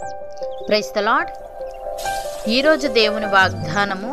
price the lord ఈరోజు దేవుని వాగ్దానము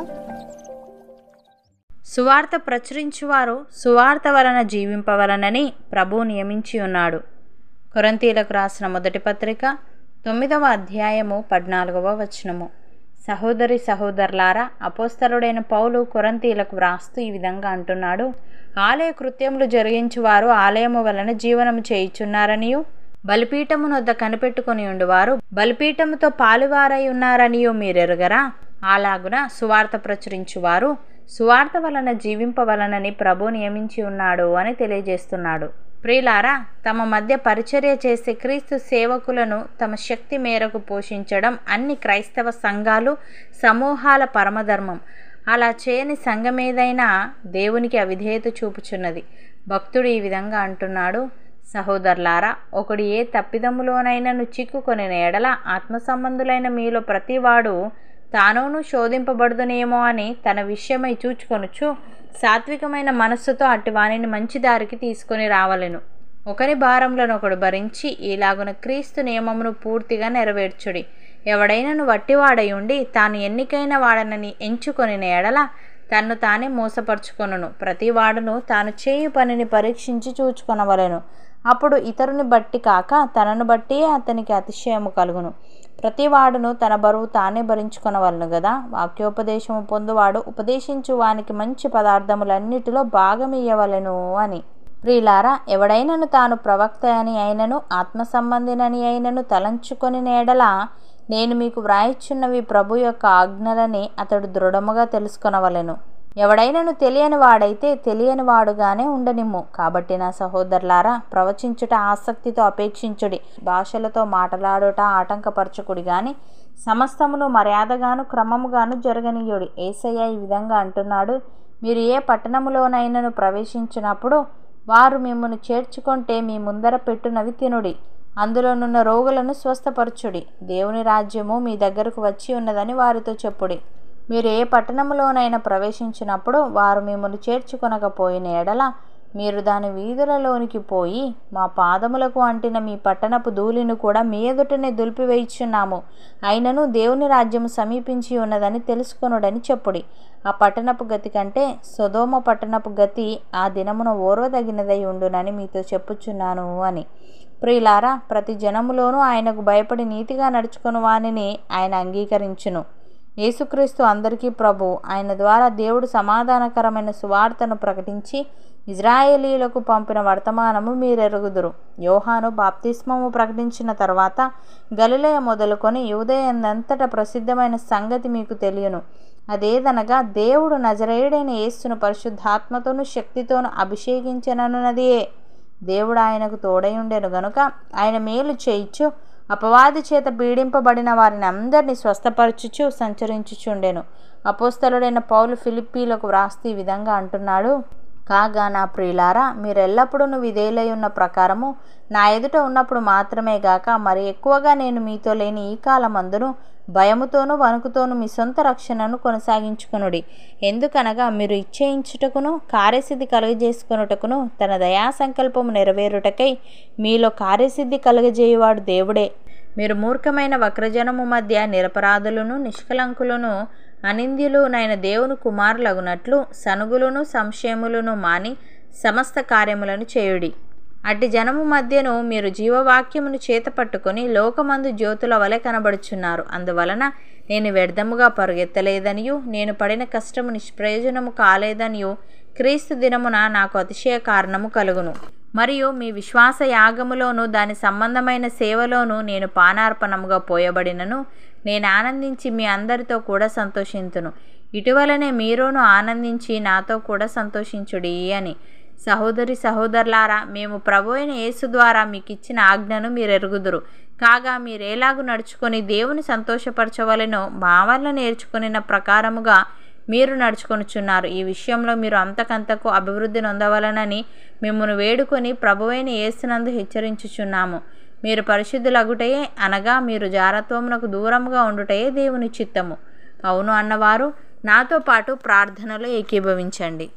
సువార్త ప్రచురించువారు సువార్త వలన జీవింపవలనని ప్రభు నియమించి ఉన్నాడు కొరంతీలకు రాసిన మొదటి పత్రిక తొమ్మిదవ అధ్యాయము పద్నాలుగవ వచనము సహోదరి సహోదరులారా అపోస్తలుడైన పౌలు కొరంతీలకు వ్రాస్తూ ఈ విధంగా అంటున్నాడు ఆలయ కృత్యములు జరిగించువారు ఆలయము వలన జీవనము చేయుచున్నారనియు బలిపీఠమునొద్ద కనిపెట్టుకొని ఉండువారు బలిపీఠముతో పాలువారై ఉన్నారనియో మీరెరుగరా అలాగున సువార్త ప్రచురించువారు సువార్త వలన జీవింపవలనని ప్రభు నియమించి ఉన్నాడు అని తెలియజేస్తున్నాడు ప్రియులారా తమ మధ్య పరిచర్య చేసే క్రీస్తు సేవకులను తమ శక్తి మేరకు పోషించడం అన్ని క్రైస్తవ సంఘాలు సమూహాల పరమధర్మం అలా చేయని సంఘం ఏదైనా దేవునికి అవిధేయత చూపుచున్నది భక్తుడు ఈ విధంగా అంటున్నాడు సహోదరులారా ఒకడు ఏ తప్పిదములోనైనను చిక్కుకొని ఎడల ఆత్మ సంబంధులైన మీలో ప్రతివాడు తానును శోధింపబడుదునేమో అని తన విషయమై చూచుకొనుచు సాత్వికమైన మనస్సుతో అట్టి వానిని మంచి దారికి తీసుకొని రావలెను ఒకరి భారములను ఒకడు భరించి ఇలాగున క్రీస్తు నియమమును పూర్తిగా నెరవేర్చుడి ఎవడైనను వట్టివాడై ఉండి తాను ఎన్నికైన వాడనని ఎంచుకొని ఎడల తన్ను తానే మోసపరుచుకొనును ప్రతివాడును తాను చేయు పనిని పరీక్షించి చూచుకొనవలెను అప్పుడు ఇతరుని బట్టి కాక తనను బట్టి అతనికి అతిశయము కలుగును ప్రతివాడును తన బరువు తానే భరించుకొనవలను కదా వాక్యోపదేశము పొందువాడు ఉపదేశించు వానికి మంచి పదార్థములన్నిటిలో భాగమియ్యవలెను అని ప్రియులారా ఎవడైనను తాను ప్రవక్త అని అయినను ఆత్మ సంబంధినని అయినను తలంచుకొని నేడలా నేను మీకు వ్రాయిచున్నవి ప్రభు యొక్క ఆజ్ఞలని అతడు దృఢముగా తెలుసుకొనవలెను ఎవడైనను తెలియని వాడైతే తెలియని వాడుగానే ఉండనిమ్ము కాబట్టి నా సహోదరులారా ప్రవచించుట ఆసక్తితో అపేక్షించుడి భాషలతో మాట్లాడుట ఆటంకపరచుకుడి గాని సమస్తమును మర్యాదగాను క్రమముగాను జరగనీయుడి ఏసయ్య ఈ విధంగా అంటున్నాడు మీరు ఏ పట్టణములోనైనను ప్రవేశించినప్పుడు వారు మిమ్మల్ని చేర్చుకుంటే మీ ముందర పెట్టునవి తినుడి అందులోనున్న రోగులను స్వస్థపరచుడి దేవుని రాజ్యము మీ దగ్గరకు వచ్చి ఉన్నదని వారితో చెప్పుడి మీరు ఏ పట్టణంలోనైనా ప్రవేశించినప్పుడు వారు మిమ్మల్ని చేర్చుకొనకపోయిన ఎడల మీరు దాని వీధులలోనికి పోయి మా పాదములకు అంటిన మీ పట్టణపు ధూళిని కూడా మీ ఎదుటనే దులిపివేయిచున్నాము అయినను దేవుని రాజ్యము సమీపించి ఉన్నదని తెలుసుకొనుడని చెప్పుడి ఆ పట్టణపు గతి కంటే సొదోమ పట్టణపు గతి ఆ దినమున ఓర్వదగినదై ఉండునని మీతో చెప్పుచున్నాను అని ప్రియులారా ప్రతి జనములోనూ ఆయనకు భయపడి నీతిగా నడుచుకుని వానిని ఆయన అంగీకరించును యేసుక్రీస్తు అందరికీ ప్రభు ఆయన ద్వారా దేవుడు సమాధానకరమైన సువార్తను ప్రకటించి ఇజ్రాయేలీలకు పంపిన వర్తమానము మీరెరుగుదురు యోహాను బాప్తిస్మము ప్రకటించిన తర్వాత గలిలయ మొదలుకొని యువదయందంతట ప్రసిద్ధమైన సంగతి మీకు తెలియను అదేదనగా దేవుడు నజరేయుడైన యేసును పరిశుద్ధాత్మతోను శక్తితోను అభిషేకించననున్నదియే దేవుడు ఆయనకు తోడయుండెను గనుక ఆయన మేలు చేయిచు అపవాది చేత పీడింపబడిన వారిని అందరినీ స్వస్థపరచుచు సంచరించుచుండెను అపోస్తలుడైన పౌలు ఫిలిప్పీలకు వ్రాస్తూ ఈ విధంగా అంటున్నాడు కాగా నా ప్రియులారా మీరెల్లప్పుడూ విధేయులై ఉన్న ప్రకారము నా ఎదుట ఉన్నప్పుడు మాత్రమే గాక మరి ఎక్కువగా నేను మీతో లేని ఈ కాలమందును భయముతోనూ వణుకుతోనూ మీ సొంత రక్షణను కొనసాగించుకునుడి ఎందుకనగా మీరు ఇచ్చేయించుటకును కార్యసిద్ధి కలుగజేసుకొనుటకును తన దయా సంకల్పము నెరవేరుటకై మీలో కార్యసిద్ధి కలుగజేయువాడు దేవుడే మీరు మూర్ఖమైన వక్రజనము మధ్య నిరపరాధులను నిష్కలంకులను అనింద్యులునైన దేవుని కుమారులగునట్లు సనుగులను సంశయములను మాని సమస్త కార్యములను చేయుడి అట్టి జనము మధ్యను మీరు జీవవాక్యమును చేత పట్టుకొని లోకమందు జ్యోతుల వలె కనబడుచున్నారు అందువలన నేను వ్యర్థముగా పరుగెత్తలేదనియు నేను పడిన కష్టము నిష్ప్రయోజనము కాలేదనియు క్రీస్తు దినమున నాకు అతిశయ కారణము కలుగును మరియు మీ విశ్వాస యాగములోను దాని సంబంధమైన సేవలోను నేను పానార్పణముగా పోయబడినను నేను ఆనందించి మీ అందరితో కూడా సంతోషింతును ఇటీవలనే మీరును ఆనందించి నాతో కూడా సంతోషించుడి అని సహోదరి సహోదరులారా మేము ప్రభు అయిన యేసు ద్వారా మీకు ఇచ్చిన ఆజ్ఞను మీరు ఎరుగుదురు కాగా మీరేలాగు నడుచుకొని దేవుని సంతోషపరచవలెనో మా వల్ల నేర్చుకునిన ప్రకారముగా మీరు నడుచుకొనుచున్నారు ఈ విషయంలో మీరు అంతకంతకు అభివృద్ధి నొందవలనని మిమ్మల్ని వేడుకొని ప్రభువైన యేసునందు హెచ్చరించుచున్నాము మీరు పరిశుద్ధులగుటయే అనగా మీరు జారత్వమునకు దూరంగా ఉండుటయే దేవుని చిత్తము అవును అన్నవారు నాతో పాటు ప్రార్థనలో ఏకీభవించండి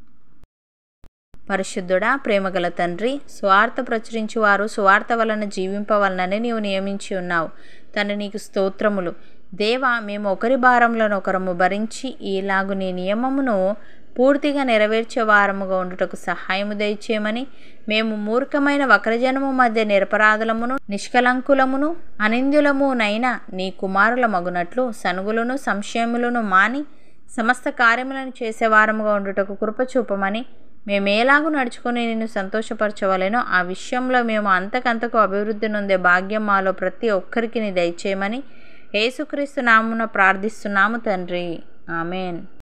పరిశుద్ధుడా ప్రేమగల తండ్రి స్వార్థ ప్రచురించువారు స్వార్థ వలన జీవింపవలనని నీవు నియమించి ఉన్నావు తండ్రి నీకు స్తోత్రములు దేవా మేము ఒకరి భారములను ఒకరము భరించి ఈలాగు నీ నియమమును పూర్తిగా నెరవేర్చే వారముగా ఉండుటకు సహాయము దయచేయమని మేము మూర్ఖమైన వక్రజనము మధ్య నిరపరాధులమును నిష్కలంకులమును అనింద్యులమునైన నీ కుమారుల మగునట్లు సనుగులను సంశయములను మాని సమస్త కార్యములను చేసేవారముగా ఉండుటకు కృప చూపమని మేము ఎలాగూ నడుచుకొని నిన్ను సంతోషపరచవలెనో ఆ విషయంలో మేము అంతకంతకు అభివృద్ధి నొందే భాగ్యం మాలో ప్రతి ఒక్కరికి నీ దయచేయమని యేసుక్రీస్తు నామున ప్రార్థిస్తున్నాము తండ్రి ఆమెన్